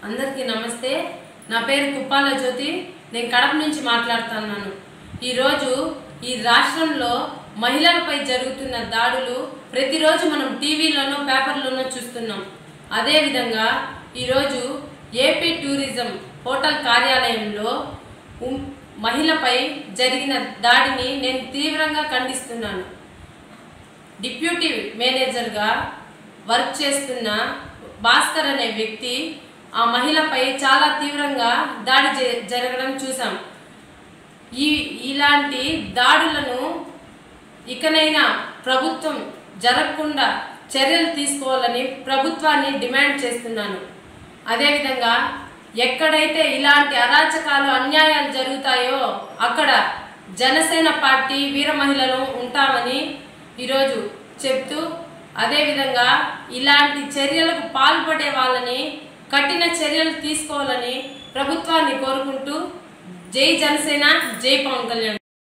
అందరికీ నమస్తే నా పేరు కుప్పాల జ్యోతి నేను కడప నుంచి మాట్లాడుతున్నాను ఈరోజు ఈ రాష్ట్రంలో మహిళలపై జరుగుతున్న దాడులు ప్రతిరోజు మనం టీవీలోనూ పేపర్లోనూ చూస్తున్నాం అదేవిధంగా ఈరోజు ఏపీ టూరిజం హోటల్ కార్యాలయంలో ఉం- మహిళపై జరిగిన దాడిని నేను తీవ్రంగా ఖండిస్తున్నాను డిప్యూటీ మేనేజర్గా వర్క్ చేస్తున్న భాస్కర్ అనే వ్యక్తి ఆ మహిళపై చాలా తీవ్రంగా దాడి జ- జరగడం చూసాం ఈ ఇలాంటి దాడులను ఇకనైనా ప్రభుత్వం జరగకుండా చర్యలు తీసుకోవాలని ప్రభుత్వాన్ని డిమాండ్ చేస్తున్నాను అదేవిధంగా ఎక్కడైతే ఇలాంటి అరాచకాలు అన్యాయాలు జరుగుతాయో అక్కడ జనసేన పార్టీ వీర మహిళలు ఉంటామని ఈరోజు చెప్తూ అదేవిధంగా ఇలాంటి చర్యలకు పాల్పడే వాళ్ళని కఠిన చర్యలు తీసుకోవాలని ప్రభుత్వాన్ని కోరుకుంటూ జై జనసేన జై పవన్ కళ్యాణ్